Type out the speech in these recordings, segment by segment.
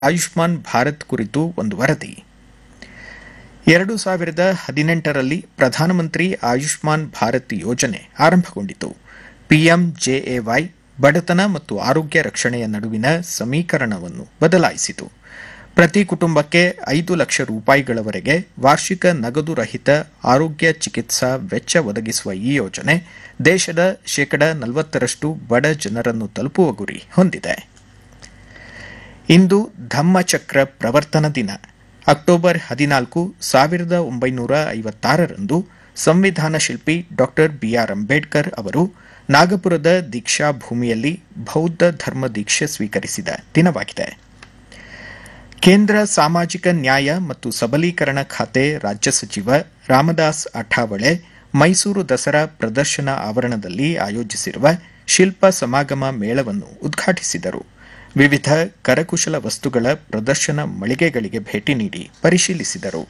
ಆಯುಷ್ಮಾನ್ ಭಾರತ್ ಕುರಿತು ಒಂದು ವರದಿ ಎರಡು ಸಾವಿರದ ಹದಿನೆಂಟರಲ್ಲಿ ಪ್ರಧಾನಮಂತ್ರಿ ಆಯುಷ್ಮಾನ್ ಭಾರತ್ ಯೋಜನೆ ಆರಂಭಗೊಂಡಿತು ಪಿಎಂಜೆಎವೈ ಬಡತನ ಮತ್ತು ಆರೋಗ್ಯ ರಕ್ಷಣೆಯ ನಡುವಿನ ಸಮೀಕರಣವನ್ನು ಬದಲಾಯಿಸಿತು ಪ್ರತಿ ಕುಟುಂಬಕ್ಕೆ ಐದು ಲಕ್ಷ ರೂಪಾಯಿಗಳವರೆಗೆ ವಾರ್ಷಿಕ ನಗದು ರಹಿತ ಆರೋಗ್ಯ ಚಿಕಿತ್ಸಾ ವೆಚ್ಚ ಒದಗಿಸುವ ಈ ಯೋಜನೆ ದೇಶದ ಶೇಕಡ ನಲವತ್ತರಷ್ಟು ಬಡ ಜನರನ್ನು ತಲುಪುವ ಗುರಿ ಹೊಂದಿದೆ ಇಂದು ಧಮ್ಮಚಕ್ರ ಪ್ರವರ್ತನ ದಿನ ಅಕ್ಟೋಬರ್ ಹದಿನಾಲ್ಕು ಸಾವಿರದ ಒಂಬೈನೂರ ಐವತ್ತಾರರಂದು ಸಂವಿಧಾನ ಶಿಲ್ಪಿ ಡಾ ಬಿಆರ್ ಅಂಬೇಡ್ಕರ್ ಅವರು ನಾಗಪುರದ ದೀಕ್ಷಾ ಭೂಮಿಯಲ್ಲಿ ಬೌದ್ಧ ಧರ್ಮ ದೀಕ್ಷೆ ಸ್ವೀಕರಿಸಿದ ದಿನವಾಗಿದೆ ಕೇಂದ್ರ ಸಾಮಾಜಿಕ ನ್ಯಾಯ ಮತ್ತು ಸಬಲೀಕರಣ ಖಾತೆ ರಾಜ್ಯ ಸಚಿವ ರಾಮದಾಸ್ ಅಠಾವಳೆ ಮೈಸೂರು ದಸರಾ ಪ್ರದರ್ಶನ ಆವರಣದಲ್ಲಿ ಆಯೋಜಿಸಿರುವ ಶಿಲ್ಪ ಸಮಾಗಮ ಮೇಳವನ್ನು ಉದ್ಘಾಟಿಸಿದರು ವಿವಿಧ ಕರಕುಶಲ ವಸ್ತುಗಳ ಪ್ರದರ್ಶನ ಮಳಿಗೆಗಳಿಗೆ ಭೇಟಿ ನೀಡಿ ಪರಿಶೀಲಿಸಿದರು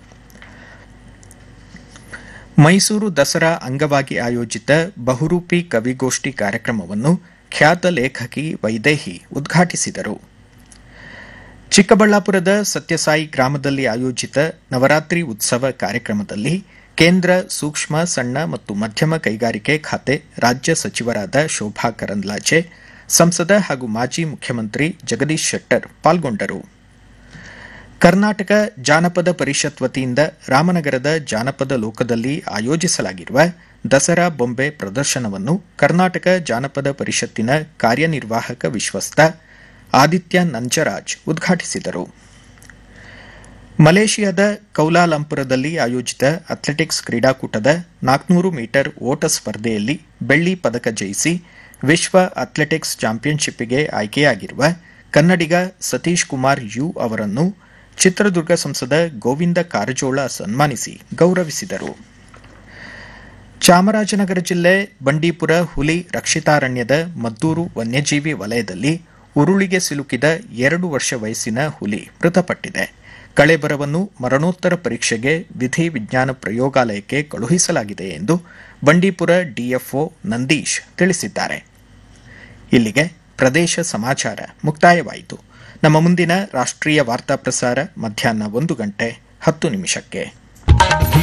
ಮೈಸೂರು ದಸರಾ ಅಂಗವಾಗಿ ಆಯೋಜಿತ ಬಹುರೂಪಿ ಕವಿಗೋಷ್ಠಿ ಕಾರ್ಯಕ್ರಮವನ್ನು ಖ್ಯಾತ ಲೇಖಕಿ ವೈದೇಹಿ ಉದ್ಘಾಟಿಸಿದರು ಚಿಕ್ಕಬಳ್ಳಾಪುರದ ಸತ್ಯಸಾಯಿ ಗ್ರಾಮದಲ್ಲಿ ಆಯೋಜಿತ ನವರಾತ್ರಿ ಉತ್ಸವ ಕಾರ್ಯಕ್ರಮದಲ್ಲಿ ಕೇಂದ್ರ ಸೂಕ್ಷ್ಮ ಸಣ್ಣ ಮತ್ತು ಮಧ್ಯಮ ಕೈಗಾರಿಕೆ ಖಾತೆ ರಾಜ್ಯ ಸಚಿವರಾದ ಶೋಭಾ ಕರಂದ್ಲಾಜೆ ಸಂಸದ ಹಾಗೂ ಮಾಜಿ ಮುಖ್ಯಮಂತ್ರಿ ಜಗದೀಶ್ ಶೆಟ್ಟರ್ ಪಾಲ್ಗೊಂಡರು ಕರ್ನಾಟಕ ಜಾನಪದ ಪರಿಷತ್ ವತಿಯಿಂದ ರಾಮನಗರದ ಜಾನಪದ ಲೋಕದಲ್ಲಿ ಆಯೋಜಿಸಲಾಗಿರುವ ದಸರಾ ಬೊಂಬೆ ಪ್ರದರ್ಶನವನ್ನು ಕರ್ನಾಟಕ ಜಾನಪದ ಪರಿಷತ್ತಿನ ಕಾರ್ಯನಿರ್ವಾಹಕ ವಿಶ್ವಸ್ತ ಆದಿತ್ಯ ನಂಜರಾಜ್ ಉದ್ಘಾಟಿಸಿದರು ಮಲೇಷಿಯಾದ ಕೌಲಾಲಂಪುರದಲ್ಲಿ ಆಯೋಜಿತ ಅಥ್ಲೆಟಿಕ್ಸ್ ಕ್ರೀಡಾಕೂಟದ ನಾಲ್ಕನೂರು ಮೀಟರ್ ಓಟ ಸ್ಪರ್ಧೆಯಲ್ಲಿ ಬೆಳ್ಳಿ ಪದಕ ಜಯಿಸಿ ವಿಶ್ವ ಅಥ್ಲೆಟಿಕ್ಸ್ ಚಾಂಪಿಯನ್ಶಿಪ್ಗೆ ಆಯ್ಕೆಯಾಗಿರುವ ಕನ್ನಡಿಗ ಸತೀಶ್ ಕುಮಾರ್ ಯು ಅವರನ್ನು ಚಿತ್ರದುರ್ಗ ಸಂಸದ ಗೋವಿಂದ ಕಾರಜೋಳ ಸನ್ಮಾನಿಸಿ ಗೌರವಿಸಿದರು ಚಾಮರಾಜನಗರ ಜಿಲ್ಲೆ ಬಂಡೀಪುರ ಹುಲಿ ರಕ್ಷಿತಾರಣ್ಯದ ಮದ್ದೂರು ವನ್ಯಜೀವಿ ವಲಯದಲ್ಲಿ ಉರುಳಿಗೆ ಸಿಲುಕಿದ ಎರಡು ವರ್ಷ ವಯಸ್ಸಿನ ಹುಲಿ ಮೃತಪಟ್ಟಿದೆ ಕಳೆಬರವನ್ನು ಮರಣೋತ್ತರ ಪರೀಕ್ಷೆಗೆ ವಿಧಿ ವಿಜ್ಞಾನ ಪ್ರಯೋಗಾಲಯಕ್ಕೆ ಕಳುಹಿಸಲಾಗಿದೆ ಎಂದು ಬಂಡೀಪುರ ಡಿಎಫ್ಒ ನಂದೀಶ್ ತಿಳಿಸಿದ್ದಾರೆ ಇಲ್ಲಿಗೆ ಪ್ರದೇಶ ಸಮಾಚಾರ ಮುಕ್ತಾಯವಾಯಿತು ನಮ್ಮ ಮುಂದಿನ ರಾಷ್ಟ್ರೀಯ ವಾರ್ತಾ ಪ್ರಸಾರ ಮಧ್ಯಾಹ್ನ ಒಂದು ಗಂಟೆ ಹತ್ತು ನಿಮಿಷಕ್ಕೆ